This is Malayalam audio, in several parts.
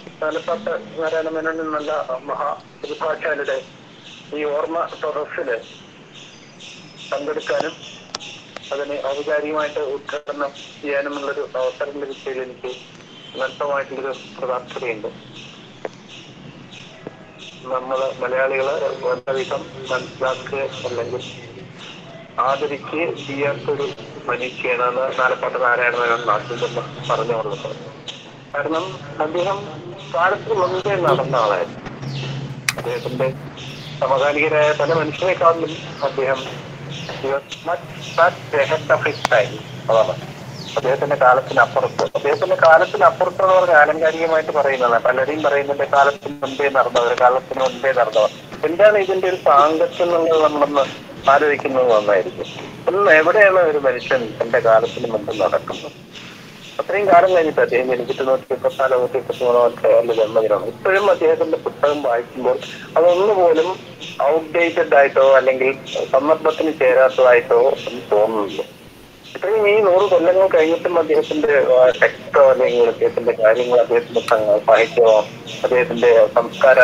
തലപ്പാട്ട് നാരായണമേനോൻ എന്നുള്ള മഹാ പ്രതിഭാശാലിയുടെ ഈ ഓർമ്മ സദസ്സില് പങ്കെടുക്കാനും അതിനെ ഔപചാരികമായിട്ട് ഉദ്ഘാടനം ചെയ്യാനുമുള്ളൊരു അവസരം ലഭിച്ചതിൽ എനിക്ക് നഷ്ടമായിട്ടുള്ളൊരു പ്രതാക്ഷതയുണ്ട് നമ്മള് മലയാളികള് വളരെയധികം മനസ്സിലാക്കുക അല്ലെങ്കിൽ ആദരിക്കുകയും ചെയ്യാത്തൊരു മനുഷ്യനാണ് നാലപ്പാട്ട് നാരായണമേനോൻ നാട്ടിൽ തന്നെ പറഞ്ഞു കൊടുത്തത് കാരണം അദ്ദേഹം കാലത്തിന് മുൻപേ നടന്ന ആളായിരുന്നു അദ്ദേഹത്തിന്റെ സമകാലികരായ പല മനുഷ്യരെക്കാളും അദ്ദേഹം he was much, much ahead of his time. അതാണ് അദ്ദേഹത്തിന്റെ കാലത്തിനപ്പുറത്ത് അദ്ദേഹത്തിന്റെ കാലത്തിനപ്പുറത്ത് എന്ന് പറഞ്ഞ ആലങ്കാരികമായിട്ട് പറയുന്നതാണ് പലരെയും പറയുന്നുണ്ട് കാലത്തിന് മുൻപേ നടന്നവർ കാലത്തിന് മുൻപേ നടന്നവർ എന്താണ് ഇതിന്റെ ഒരു സാങ്കത്യം എന്നുള്ളത് നമ്മളൊന്ന് ആലോചിക്കുന്നത് നന്നായിരിക്കും ഒന്ന് എവിടെയാണ് ഒരു മനുഷ്യൻ തന്റെ കാലത്തിന് മുൻപ് നടക്കുന്നത് അത്രയും കാലം കഴിഞ്ഞിട്ട് അദ്ദേഹം ജനിച്ചിട്ട് നൂറ്റി മുപ്പത്തിനാലോ നൂറ്റി മുപ്പത്തിമൂന്നോ വർഷമായാലും ജന്മദിനമാണ് ഇപ്പോഴും അദ്ദേഹത്തിന്റെ പുസ്തകം വായിക്കുമ്പോൾ അതൊന്നുപോലും ഔട്ട്ഡേറ്റഡ് ആയിട്ടോ അല്ലെങ്കിൽ സന്ദർഭത്തിന് ചേരാത്തതായിട്ടോ ഒന്നും തോന്നുന്നില്ല ഇത്രയും ഈ നൂറ് കൊല്ലങ്ങൾ കഴിഞ്ഞിട്ടും അദ്ദേഹത്തിന്റെ ടെക്സ്റ്റോ അല്ലെങ്കിൽ അദ്ദേഹത്തിന്റെ കാര്യങ്ങൾ അദ്ദേഹത്തിന്റെ സ- സാഹിത്യമോ അദ്ദേഹത്തിന്റെ സംസ്കാര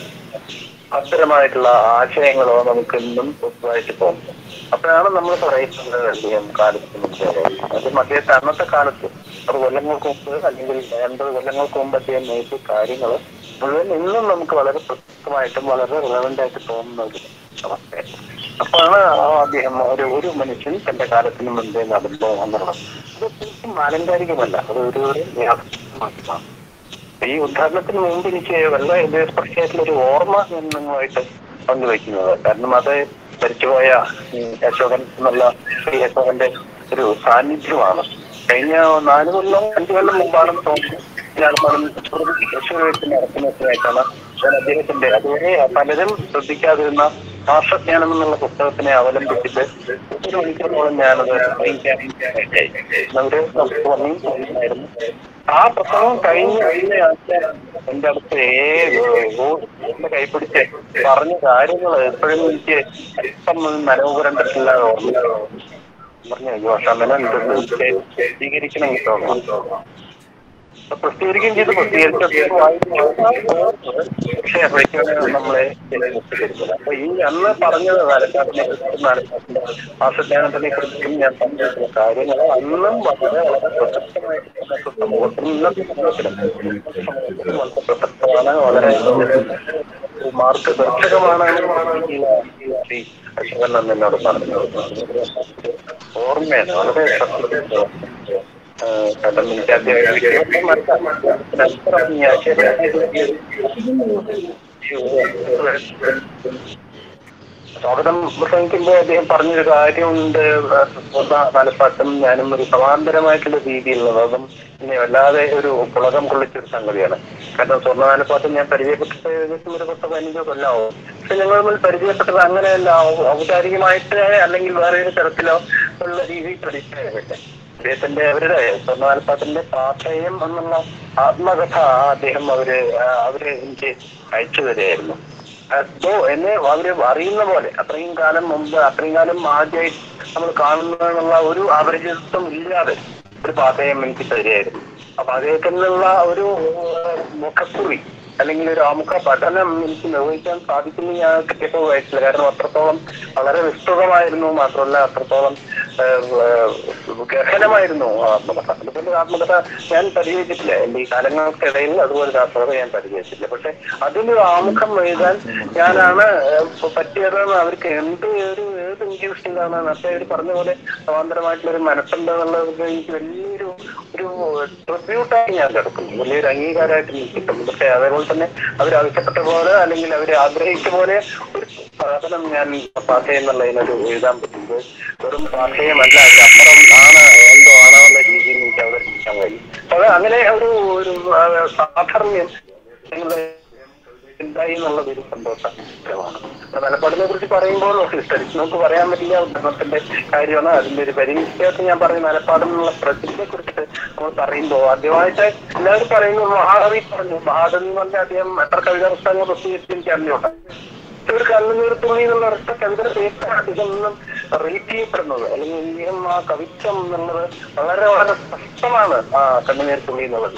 അത്തരമായിട്ടുള്ള ആശയങ്ങളോ നമുക്ക് ഇന്നും പുതുതായിട്ട് തോന്നുന്നു അപ്പോഴാണ് നമ്മൾ പറയുന്നത് അദ്ദേഹം കാലത്തിന് മുമ്പേ അതും അദ്ദേഹത്തെ അന്നത്തെ കാലത്ത് ഒരു കൊല്ലങ്ങൾക്ക് മുമ്പ് അല്ലെങ്കിൽ എൺപത് കൊല്ലങ്ങൾക്ക് മുമ്പ് അദ്ദേഹം നയിച്ച കാര്യങ്ങൾ മുഴുവൻ ഇന്നും നമുക്ക് വളരെ പ്രസക്തമായിട്ടും വളരെ റിലവന്റ് ആയിട്ട് തോന്നുന്ന ഒരു അവസ്ഥയാണ് അപ്പോഴാണ് ആ അദ്ദേഹം ഒരു ഒരു മനുഷ്യൻ തന്റെ കാലത്തിന് മുമ്പേ നടന്നു എന്നുള്ളത് അത് തീർച്ചയായും ആലങ്കാരികമല്ല അത് ഒരു ഒരു യാഥാർത്ഥ്യമാണ് ഈ ഉദ്ഘാടനത്തിന് മുമ്പ് എനിക്ക് വളരെ ഹൃദയസ്പർശിയായിട്ടുള്ള ഒരു ഓർമ്മ ഞാൻ നിങ്ങളുമായിട്ട് പങ്കുവയ്ക്കുന്നത് കാരണം അത് മരിച്ചുപോയ ഉം, അശോകൻ എന്നുള്ള ശ്രീ അശോകന്റെ ഒരു സാന്നിധ്യമാണ് കഴിഞ്ഞ നാല് കൊല്ലം അഞ്ചു കൊല്ലം മുമ്പാണെന്ന് തോന്നുന്നു ഞാൻ തൃശ്ശൂർ വെച്ച് നടത്തുന്നതായിട്ടാണ് ഞാൻ അദ്ദേഹത്തിന്റെ അതുവരെ പലരും ശ്രദ്ധിക്കാതിരുന്ന ഭാഷജ്ഞാനം എന്നുള്ള പുസ്തകത്തിനെ അവലംബിച്ചിട്ട് ഒരു മണിക്കൂറോളം ഞാനത് വായിക്കാൻ ഇടയായി. അവര് നമുക്ക് വന്നിയും പറയുമായിരുന്നു ആ പ്രസംഗം കഴിഞ്ഞ കഴിഞ്ഞ ആഴ്ച എന്റെ അടുത്ത് ഏത് എന്റെ കൈപ്പിടിച്ച് പറഞ്ഞ കാര്യങ്ങൾ എപ്പോഴും എനിക്ക് അല്പം നനവ് പുരണ്ടിട്ടില്ല ഓർമ്മ പറഞ്ഞു അയ്യോ ഷമന സ്വീകരിക്കണം കേട്ടോ അപ്പൊ പ്രസിദ്ധീകരിക്കുകയും ചെയ്തു പ്രസിദ്ധീകരിച്ചപ്പോൾ വായിച്ചു പക്ഷെ അപ്പോഴേക്കും നമ്മളെ തരുന്നില്ല അപ്പൊ ഈ അന്ന് പറഞ്ഞത് നാലക്കാട്ടിനെ കുറിച്ചും നാലക്കാട്ടിന്റെ ആസജ്ഞാനത്തിനെ കുറിച്ചും ഞാൻ പങ്കുവെക്കുന്ന കാര്യങ്ങൾ അന്നും വളരെ വളരെ പ്രസക്തമായിട്ട് നമുക്ക് സമൂഹത്തിൽ ഇന്നത്തെ സമൂഹത്തിലും സമൂഹത്തിൽ വളരെ പ്രസക്തമാണ് വളരെ മാർഗദർശകമാണ് ശ്രീ അശോകൻ എന്നോട് പറഞ്ഞത് ഓർമ്മയാണ് വളരെ സത്യത്തിൽ കാരണം എനിക്ക് അദ്ദേഹം സ്വാഗതം പ്രസംഗിക്കുമ്പോൾ അദ്ദേഹം പറഞ്ഞൊരു കാര്യമുണ്ട് നാലപ്പാട്ടും ഞാനും ഒരു സമാന്തരമായിട്ടുള്ള രീതിയിലുള്ളത് അതും എന്നെ വല്ലാതെ ഒരു പുളകം കൊള്ളിച്ചൊരു സംഗതിയാണ് കാരണം സ്വർണ്ണ നാലപ്പാട്ടും ഞാൻ പരിചയപ്പെട്ടിട്ട് ഏകദേശം ഒരു പത്ത് പതിനഞ്ചോ കൊല്ലാവും പക്ഷെ ഞങ്ങൾ തമ്മിൽ പരിചയപ്പെട്ടത് അങ്ങനെയല്ല ഔ- ഔപചാരികമായിട്ട് അല്ലെങ്കിൽ വേറെ ഒരു തരത്തിലോ ഉള്ള രീതിയിൽ പരിചയപ്പെട്ടെ അദ്ദേഹത്തിന്റെ അവരുടെ സ്വർണ്ണാൽപ്പാത്തിന്റെ പാട്ടയം എന്നുള്ള ആത്മകഥ അദ്ദേഹം അവര് ആ, അവര് എനിക്ക് അയച്ചു തരികയായിരുന്നു അതോ എന്നെ അവര് അറിയുന്ന പോലെ അത്രയും കാലം മുമ്പ് അത്രയും കാലം ആദ്യമായി നമ്മൾ കാണുന്നതെന്നുള്ള ഒരു അപരിചിതത്വം ഇല്ലാതെ ഒരു പാട്ടയം എനിക്ക് തരികയായിരുന്നു അപ്പൊ അദ്ദേഹത്തിനുള്ള ഒരു ഏഹ്, മുഖക്കുറി അല്ലെങ്കിൽ ഒരു ആമുഖ പഠനം എനിക്ക് നിർവഹിക്കാൻ സാധിക്കുന്നു ഞാൻ കിട്ടിയപ്പോൾ വയസ്സില്ല കാരണം അത്രത്തോളം വളരെ വിസ്തൃതമായിരുന്നു മാത്രമല്ല അത്രത്തോളം ഏഹ്, ഏഹ്, ഗഹനമായിരുന്നു ആ ആത്മകഥ അതുപോലെ ഒരു ആത്മകഥ ഞാൻ പരിചയിച്ചിട്ടില്ല എന്റെ ഈ കാലങ്ങൾക്കിടയിൽ അതുപോലെ ഒരു ആത്മകഥ ഞാൻ പരിചയിച്ചിട്ടില്ല പക്ഷെ അതിലൊരു ആമുഖം എഴുതാൻ ഞാനാണ് ഏഹ്, പറ്റിയതെന്ന് അവർക്ക് എന്ത് ഒരു ഏത് ഇൻഡ്യൂഷനിലാണ് നേരത്തെ അവർ പറഞ്ഞ പോലെ സമാന്തരമായിട്ടുള്ള ഒരു മനസ്സുണ്ട് എന്നുള്ളത് എനിക്ക് വലിയൊരു ഒരു ട്രിബ്യൂട്ടായി ഞാൻ കിടക്കുന്നു വലിയൊരു അംഗീകാരമായിട്ട് എനിക്ക് കിട്ടും പക്ഷെ അതേപോലെ തന്നെ അവർ ആവശ്യപ്പെട്ട പോലെ അല്ലെങ്കിൽ അവർ ആഗ്രഹിച്ച പോലെ ഒരു സാധനം ഞാൻ പാഠയം എന്നുള്ളതിനൊരു എഴുതാൻ പറ്റുന്നത് വെറും പാഠയമല്ല അതിനപ്പുറം ആണ് എന്തോ ആണെന്നുള്ള രീതിയിൽ എനിക്ക് അവതരിപ്പിക്കാൻ കഴിയും അപ്പൊ അത് അങ്ങനെ ഒരു ഒരു ആ, സാധർമ്യം നിങ്ങളുടെ ഉണ്ടായി എന്നുള്ളത് ഒരു സന്തോഷകരമാണ് മലപ്പാടിനെ കുറിച്ച് പറയുമ്പോൾ ഹിസ്റ്ററിക്ക് നമുക്ക് പറയാൻ പറ്റില്ല ഉദാഹരണത്തിന്റെ കാര്യമാണ് അതിന്റെ ഒരു പരിമിതിക്കകത്ത് ഞാൻ പറയും മലപ്പാട് എന്നുള്ള പ്രകൃതിയെ കുറിച്ചിട്ട് നമ്മൾ പറയുമ്പോൾ ആദ്യമായിട്ട് എല്ലാവരും പറയുന്നു മഹാകവി പറഞ്ഞു മഹാകവി എന്ന് പറഞ്ഞാൽ അദ്ദേഹം എത്ര കവിതാ പുസ്തകങ്ങൾ പ്രസിദ്ധീകരിച്ച് എനിക്ക് അറിഞ്ഞോട്ടെ ഒരു കണ്ണുനീർ തുള്ളി എന്നുള്ള ഒരൊറ്റ കവിതയുടെ പേരാണ് അധികം ഒന്നും റീറ്റ് ചെയ്യപ്പെടുന്നത് അല്ലെങ്കിൽ ഇദ്ദേഹം ആ കവിത്വം എന്നുള്ളത് വളരെ വളരെ സ്പഷ്ടമാണ് ആ കണ്ണുനീർ തുള്ളി എന്നുള്ളത്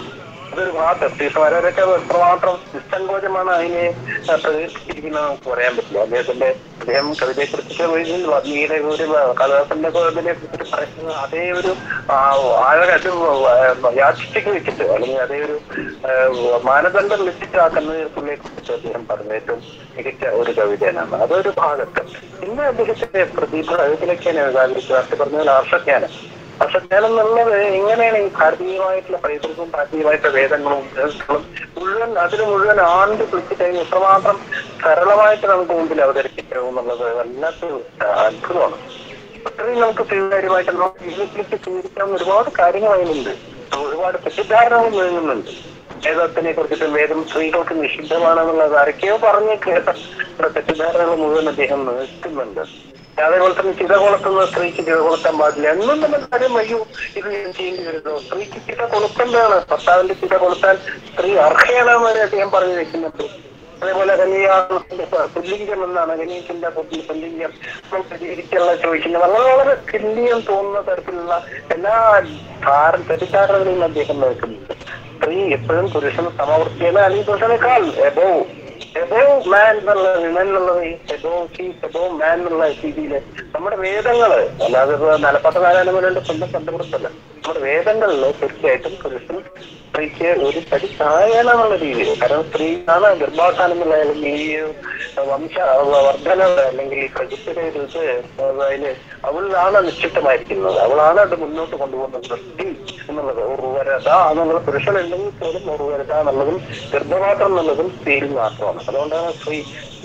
അതൊരു ഭാഗത്ത് ശ്രീകുമാരൊക്കെ എത്രമാത്രം നിസ്സങ്കോചമാണ് അതിനെ ആ, പ്രകീർത്തിച്ചിരിക്കുന്നത് നമുക്ക് പറയാൻ പറ്റില്ല അദ്ദേഹത്തിന്റെ അദ്ദേഹം കവിതയെ കുറിച്ചിട്ട് വാൽമീകിയുടെ ഒരു കഥാസന്റെ ഇതിനെ കുറിച്ചിട്ട് പറയുന്നത് അതേ ഒരു ആ, ആഴ അത് യാദൃശ്ചിക്ക് വെച്ചിട്ട് അല്ലെങ്കിൽ അതേ ഒരു ആ, മാനദണ്ഡം വെച്ചിട്ട് ആ കണ്ണുനീർക്കുള്ളിയെ കുറിച്ച് അദ്ദേഹം പറഞ്ഞ ഏറ്റവും മികച്ച ഒരു കവിതയാണ് അതൊരു ഭാഗത്ത് പിന്നെ അദ്ദേഹത്തിന്റെ പ്രതിഭ ഇതിലൊക്കെയാണ് നേരത്തെ പറഞ്ഞ പോലെ ആർഷജ്ഞാനം ആർഷജ്ഞാനം എന്നുള്ളത് എങ്ങനെയാണ് ഈ ഭാരതീയമായിട്ടുള്ള പൈതൃകവും ഭാരതീയമായിട്ടുള്ള വേദങ്ങളും ഗ്രന്ഥങ്ങളും മുഴുവൻ അതിന് മുഴുവൻ ആണ്ട് പിടിച്ചിട്ട് എത്രമാത്രം സരളമായിട്ട് നമുക്ക് മുമ്പിൽ അവതരിപ്പിക്കാവും എന്നുള്ളത് വല്ലാത്തൊരു അത്ഭുതമാണ് അത്രയും നമുക്ക് സ്വീകാര്യമായിട്ട് നമുക്ക് ജീവിതത്തിലേക്ക് സ്വീകരിക്കാവുന്ന ഒരുപാട് കാര്യങ്ങൾ അതിനുണ്ട് ഒരുപാട് തെറ്റിദ്ധാരണകൾ നീങ്ങുന്നുണ്ട് വേദത്തിനെ കുറിച്ചിട്ട് വേദം സ്ത്രീകൾക്ക് നിഷിദ്ധമാണെന്നുള്ളത് ആരൊക്കെയോ പറഞ്ഞ് കേട്ട ചില തെറ്റിദ്ധാരണകൾ മുഴുവൻ അദ്ദേഹം നിർത്തുന്നുണ്ട് അതേപോലെ തന്നെ ചിത കൊളുത്തുന്ന സ്ത്രീക്ക് ചിത കൊളുത്താൻ പാടില്ല എന്നും തന്നെ കാര്യം അയ്യോ ഇത് ഞാൻ ചെയ്യേണ്ടി വരുന്നു സ്ത്രീക്ക് ചിത കൊളുത്തേണ്ടതാണ് ഭർത്താവിന്റെ ചിത കൊളുത്താൻ സ്ത്രീ അർഹയാണെന്ന് വരെ അദ്ദേഹം പറഞ്ഞു വെക്കുന്നുണ്ട് അതേപോലെ കന്യാകുമാരിന്റെ പുല്ലിംഗം എന്നാണ് കന്യക്കിന്റെ പുല്ലിംഗം നമുക്ക് തിരിച്ചുള്ള ചോദിക്കുന്നത് വളരെ വളരെ തുല്യം തോന്നുന്ന തരത്തിലുള്ള എല്ലാ ധാര തെറ്റിദ്ധാരണകളും അദ്ദേഹം നോക്കുന്നുണ്ട് സ്ത്രീ എപ്പോഴും പുരുഷൻ സമവൃത്തിയാണ് അല്ലെങ്കിൽ പുരുഷനേക്കാൾ എബോ എബോ മാൻ എന്നുള്ള വിമൻ എന്നുള്ളത് എബോ ഷീസ് എബോ മാൻ എന്നുള്ള രീതിയില് നമ്മുടെ വേദങ്ങള് അല്ലാതെ ഇപ്പൊ നലപ്പത്ത നാരായണമേലുണ്ട് സ്വന്തം കണ്ടുപിടുത്തല്ല നമ്മുടെ വേദങ്ങളില് തീർച്ചയായിട്ടും പുരുഷൻ സ്ത്രീക്ക് ഒരു പടി താഴെയാണെന്നുള്ള രീതിയിൽ കാരണം സ്ത്രീയാണ് ഗർഭാധാനം എന്നുള്ള അല്ലെങ്കിൽ ഈ വംശ വർധന അല്ലെങ്കിൽ ഈ പ്രകൃതിയുടെ ഒരു ഇത് അതില് അവളിലാണ് നിശ്ചിതമായിരിക്കുന്നത് അവളാണ് അത് മുന്നോട്ട് കൊണ്ടുപോകുന്നത് സ്ത്രീ എന്നുള്ളത് ഉറുവരത എന്നുള്ളത് പുരുഷനുണ്ടെങ്കിൽ പോലും ഉറുവരത എന്നുള്ളതും ഗർഭപാത്രം എന്നുള്ളതും സ്ത്രീയിൽ മാത്രമാണ് അതുകൊണ്ടാണ് സ്ത്രീ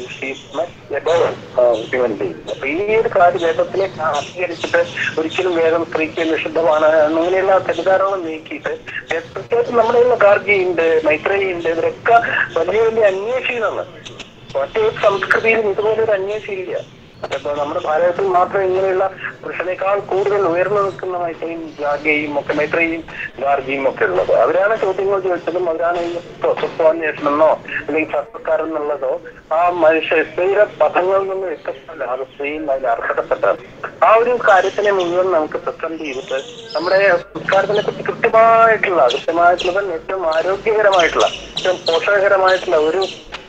ഹ്യൂമൻ ബീങ് അപ്പൊ ഈ ഒരു കാര്യം വേദത്തിനെ അംഗീകരിച്ചിട്ട് ഒരിക്കലും വേദം സ്ത്രീക്ക് നിഷിദ്ധമാണ് അങ്ങനെയുള്ള തെറ്റിദ്ധാരണകൾ നീക്കിയിട്ട് പ്രത്യേകിച്ച് നമ്മുടെ ഗാർഗിയുണ്ട് മൈത്രേയുണ്ട് ഇവരൊക്കെ വലിയ വലിയ അന്വേഷികളാണ് മറ്റേ സംസ്കൃതിയിലും ഇതുപോലെ ഒരു അന്വേഷിയില്ല അപ്പൊ നമ്മുടെ ഭാരതത്തിൽ മാത്രം ഇങ്ങനെയുള്ള പുരുഷനേക്കാൾ കൂടുതൽ ഉയർന്നു നിൽക്കുന്ന മൈത്രയും ഗാർഗയും ഒക്കെ മൈത്രയും ഗാർഗിയും ഒക്കെ ഉള്ളത് അവരാണ് ചോദ്യങ്ങൾ ചോദിച്ചതും അവരാണ് ഈ സ്വത്വാന്വേഷണം എന്നോ അല്ലെങ്കിൽ സർക്കാർ എന്നുള്ളതോ ആ മനുഷ്യ സ്ത്രീയുടെ പദങ്ങളിൽ നിന്ന് വ്യത്യസ്തമല്ല അത് സ്ത്രീയും അതിൽ അർഹതപ്പെട്ടത് ആ ഒരു കാര്യത്തിനെ മുഴുവൻ നമുക്ക് സസ്പെൻഡ് ചെയ്തിട്ട് നമ്മുടെ സംസ്കാരത്തിനെ പറ്റി കൃത്യമായിട്ടുള്ള കൃത്യമായിട്ടുള്ള ഏറ്റവും ആരോഗ്യകരമായിട്ടുള്ള ഏറ്റവും പോഷകകരമായിട്ടുള്ള ഒരു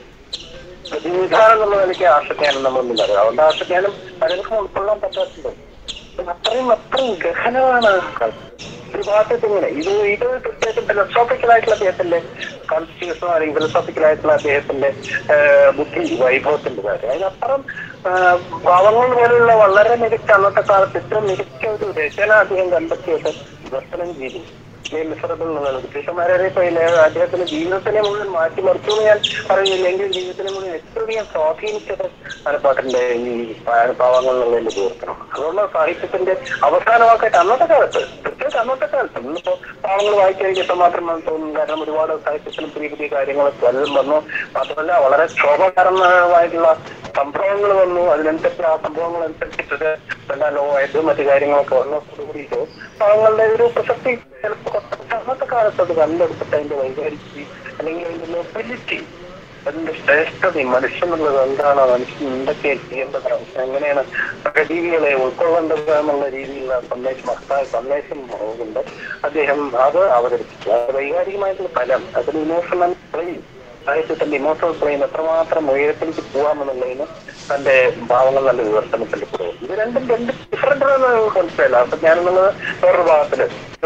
പ്രതിനിധാനം എന്നുള്ള നിലയ്ക്ക് ആശജ്ഞാനം നമ്മൾ മുന്നിൽ അതുകൊണ്ട് ആശജ്ഞാനം പലർക്കും ഉൾക്കൊള്ളാൻ പറ്റാത്തത് അത്രയും അത്രയും ഗഹനമാണ് ഒരു ഭാഗത്ത് ഇങ്ങനെ ഇത് ഇത് തീർച്ചയായിട്ടും ഫിലോസോഫിക്കൽ ആയിട്ടുള്ള അദ്ദേഹത്തിന്റെ കോൺസ്റ്റിറ്റ്യൂഷനോ അല്ലെങ്കിൽ ഫിലോസോഫിക്കൽ ആയിട്ടുള്ള അദ്ദേഹത്തിന്റെ ബുദ്ധി വൈഭവത്തിന്റെ കാര്യം അതിനപ്പുറം ഭാവങ്ങൾ പോലെയുള്ള വളരെ മികച്ച അന്നത്തെ കാലത്ത് ഏറ്റവും മികച്ച ഒരു രചന അദ്ദേഹം കണ്ടെത്തിയിട്ട് ദർശനം ചെയ്തു മിസറബിൾ എന്നുള്ളത് ബ്രിട്ടീഷന്മാരെ പിന്നെ അദ്ദേഹത്തിന്റെ ജീവിതത്തിനെ മുഴുവൻ മാറ്റിമറിച്ചു എന്ന് ഞാൻ പറയുന്നില്ല എങ്കിലും ജീവിതത്തിനെ മുഴുവൻ എത്രയധികം സ്വാധീനിച്ചത് മനപ്പാട്ടിന്റെ ഈ പാവങ്ങൾ എന്നുള്ളതിന്റെ പ്രവർത്തനം അതുകൊണ്ട് സാഹിത്യത്തിന്റെ അവസാനമാക്കായിട്ട് അന്നത്തെ കാലത്ത് പ്രത്യേകിച്ച് അന്നത്തെ കാലത്ത് ഇന്നിപ്പോ പാവങ്ങൾ വായിക്കാൻ എത്രമാത്രം തോന്നുന്നു കാരണം ഒരുപാട് സാഹിത്യത്തിലും പുതിയ പുതിയ കാര്യങ്ങൾ പലതും വന്നു മാത്രമല്ല വളരെ ക്ഷോഭകരമായിട്ടുള്ള സംഭവങ്ങൾ വന്നു അതിനനുസരിച്ച് ആ സംഭവങ്ങൾ അനുസരിച്ചിട്ട് എല്ലാ ലോകമായിട്ടും മറ്റു കാര്യങ്ങളൊക്കെ വന്നതോടുകൂടിയിട്ട് പാവങ്ങളുടെ ഒരു പ്രസക്തി ചിലപ്പോൾ അന്നത്തെ കാലത്ത് അത് കണ്ടെടുത്തിട്ട് അതിന്റെ വൈകാരിക അല്ലെങ്കിൽ അതിന്റെ മൊബിലിറ്റി അതിന്റെ ശ്രേഷ്ഠത മനുഷ്യൻ എന്നുള്ളത് എന്താണ് മനുഷ്യൻ എന്തൊക്കെ ചെയ്യേണ്ടതാണ് എങ്ങനെയാണ് പ്രകൃതികളെ ഉൾക്കൊള്ളേണ്ടത് എന്നുള്ള രീതിയിലുള്ള സന്ദേശം മഹത്തായ സന്ദേശം കൊണ്ട് അദ്ദേഹം അത് അവതരിപ്പിച്ചു അത് വൈകാരികമായിട്ടുള്ള ഫലം അതിന് ഇമോഷണൽ പ്ലെയിൻ സാഹിത്യത്തിന്റെ ഇമോഷണൽ പ്ലെയിൻ എത്രമാത്രം ഉയരത്തിലേക്ക് പോകാമെന്നുള്ളതിന് തന്റെ ഭാവങ്ങൾ നല്ല വിവർത്തനത്തിൽ കൊടുക്കും ഇത് രണ്ടും രണ്ട് ഡിഫറെന്റ് മനസ്സിലായില്ല അപ്പൊ ഞാനെന്നുള്ളത് വേറൊരു ഭാഗത്തില്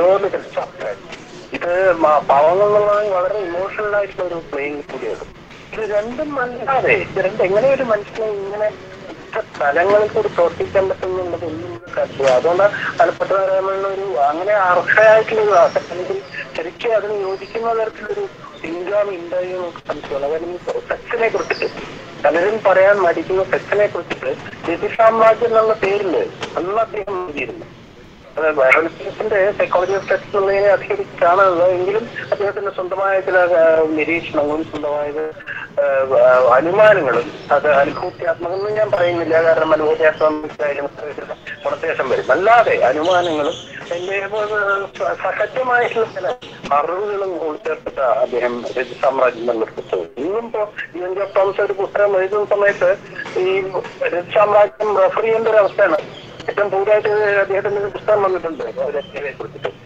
ഇത് പാവങ്ങൾ എന്നുള്ളത് വളരെ ഇമോഷണൽ ആയിട്ടുള്ള ഒരു പ്ലെയിൻ കൂടിയാണ് ഇത് രണ്ടും അല്ലാതെ ഇത് രണ്ടും എങ്ങനെ ഒരു മനുഷ്യനെ ഇങ്ങനെ സ്ഥലങ്ങളിൽ കൂടി പ്രവർത്തിക്കാൻ പറ്റുന്നുള്ളത് ഒന്നും കരുതുക അതുകൊണ്ട് പലപ്പെട്ടവരുള്ള ഒരു അങ്ങനെ അർഹയായിട്ടുള്ള ഒരു അല്ലെങ്കിൽ ശരിക്കും അതിന് യോജിക്കുന്ന തരത്തിലൊരു പിൻഗാമി ഉണ്ടായി നമുക്ക് സംശയമാണ് അതായത് സെക്സിനെ കുറിച്ചിട്ട് പലരും പറയാൻ മടിക്കുന്ന സെക്സിനെ കുറിച്ചിട്ട് രതി സാമ്രാജ്യം എന്നുള്ള പേരില് അന്ന് അദ്ദേഹം എഴുതിയിരുന്നു ബയോളജിസ്റ്റിന്റെ സൈക്കോളജി ഓഫ് സെക്സ് എന്നുള്ളതിനെ അധികരിച്ചാണ് എങ്കിലും അദ്ദേഹത്തിന്റെ സ്വന്തമായ ചില നിരീക്ഷണങ്ങളും സ്വന്തമായത് അനുമാനങ്ങളും അത് അനുഭൂത്യാത്മകം എന്ന് ഞാൻ പറയുന്നില്ല കാരണം അനുഭൂത്യാത്മകം ഗുണശേഷം വരും അല്ലാതെ അനുമാനങ്ങളും എന്റെ സഹജമായിട്ടുള്ള ചില അറിവുകളും ഉൾച്ചേർത്തിട്ട് അദ്ദേഹം രജി സാമ്രാജ്യം എന്നുള്ള പുസ്തകം ഇന്നും ഇപ്പോ ഇവൻ തോമസ് ഒരു പുസ്തകം എഴുതുന്ന സമയത്ത് ഈ രജി സാമ്രാജ്യം റെഫർ ചെയ്യേണ്ട ഒരു അവസ്ഥയാണ് ഏറ്റവും കൂടുതലായിട്ട് അദ്ദേഹത്തിന്റെ ഒരു പുസ്തകം വന്നിട്ടുണ്ട് രചനയെ കുറിച്ചിട്ട്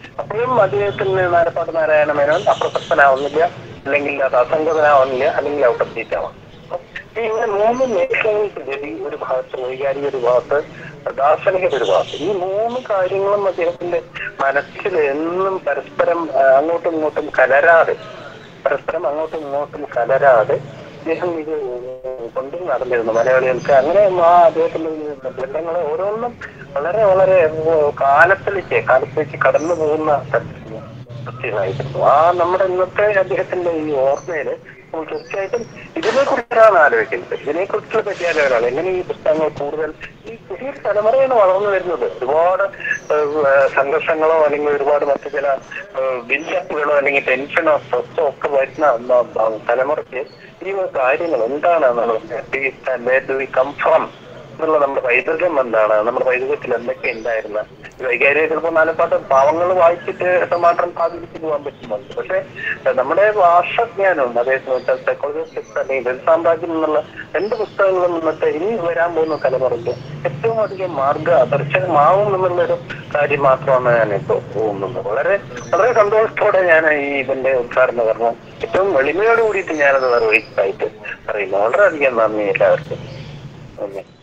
അപ്പോഴും അദ്ദേഹത്തിന് നാലപ്പാട്ട് നാരായണ മേനോൻ അപ്രസക്തനാവുന്നില്ല അല്ലെങ്കിൽ അത് അസംഗതനാവുന്നില്ല അല്ലെങ്കിൽ ഔട്ട് ഓഫ് ഡേറ്റ് ആവാം ഈ ഇങ്ങനെ മൂന്ന് മേഖലകൾക്ക് ഗതി ഒരു ഭാഗത്ത് വൈകാരിക ഒരു ഭാഗത്ത് ദാർശനികത ഒരു ഭാഗത്ത് ഈ മൂന്ന് കാര്യങ്ങളും അദ്ദേഹത്തിന്റെ മനസ്സിൽ എന്നും പരസ്പരം ആ, അങ്ങോട്ടും ഇങ്ങോട്ടും കലരാതെ പരസ്പരം അങ്ങോട്ടും ഇങ്ങോട്ടും കലരാതെ അദ്ദേഹം ഇത് കൊണ്ടു നടന്നിരുന്നു മലയാളികൾക്ക് അങ്ങനെ ആ അദ്ദേഹത്തിന്റെ ബന്ധങ്ങൾ ഓരോന്നും വളരെ വളരെ കാലത്തിലേക്ക് കാലത്തിലേക്ക് കടന്നു പോകുന്ന തരത്തിലുള്ള കൃത്യമായിരുന്നു ആ നമ്മുടെ ഇന്നത്തെ അദ്ദേഹത്തിന്റെ ഈ ഓർമ്മയില് നമ്മൾ തീർച്ചയായിട്ടും ഇതിനെ കുറിച്ചാണ് ആലോചിക്കുന്നത് ഇതിനെ കുറിച്ചുള്ള പറ്റിയാലോചന എങ്ങനെ ഈ പുസ്തകങ്ങൾ കൂടുതൽ ഈ പുതിയ തലമുറയാണ് വളർന്നു വരുന്നത് ഒരുപാട് ഏഹ്, സംഘർഷങ്ങളോ അല്ലെങ്കിൽ ഒരുപാട് മറ്റു ചില ബിൽഡപ്പുകളോ അല്ലെങ്കിൽ ടെൻഷനോ സ്ട്രെസ്സോ ഒക്കെ വരുന്ന ന- ന- തലമുറയ്ക്ക് ഈ ഒരു കാര്യങ്ങൾ എന്താണ് എന്നുള്ളത് കം ഫ്രം എന്നുള്ള നമ്മുടെ പൈതൃകം എന്താണ് നമ്മുടെ പൈതൃകത്തിൽ എന്തൊക്കെ ഉണ്ടായിരുന്ന ഈ വൈകാരിക ചിലപ്പോൾ നാലപ്പാട്ട് പാവങ്ങൾ വായിച്ചിട്ട് മാത്രം സാധിച്ചു പോകാൻ പറ്റുന്നുണ്ട് പക്ഷെ ഏഹ്, നമ്മുടെ ഭാഷജ്ഞാനവും അതേസമയത്ത് സൈക്കോളജിസ്റ്റ് അല്ലെങ്കിൽ ബെൽ സാമ്രാജ്യം എന്നുള്ള രണ്ട് പുസ്തകങ്ങളും നിന്നിട്ട് ഇനി വരാൻ പോകുന്ന തലമുറയ്ക്ക് ഏറ്റവും അധികം മാർഗ ദർശനമാവും എന്നുള്ളൊരു കാര്യം മാത്രമാണ് ഞാൻ ഇപ്പോൾ തോന്നുന്നത് വളരെ വളരെ സന്തോഷത്തോടെ ഞാൻ ഈ ഇതിന്റെ ഉദ്ഘാടന കർമ്മം ഏറ്റവും എളിമയോട് കൂടിയിട്ട് ഞാനത് നിർവഹിച്ചതായിട്ട് അറിയുന്നു വളരെയധികം നന്ദി എല്ലാവർക്കും നന്ദി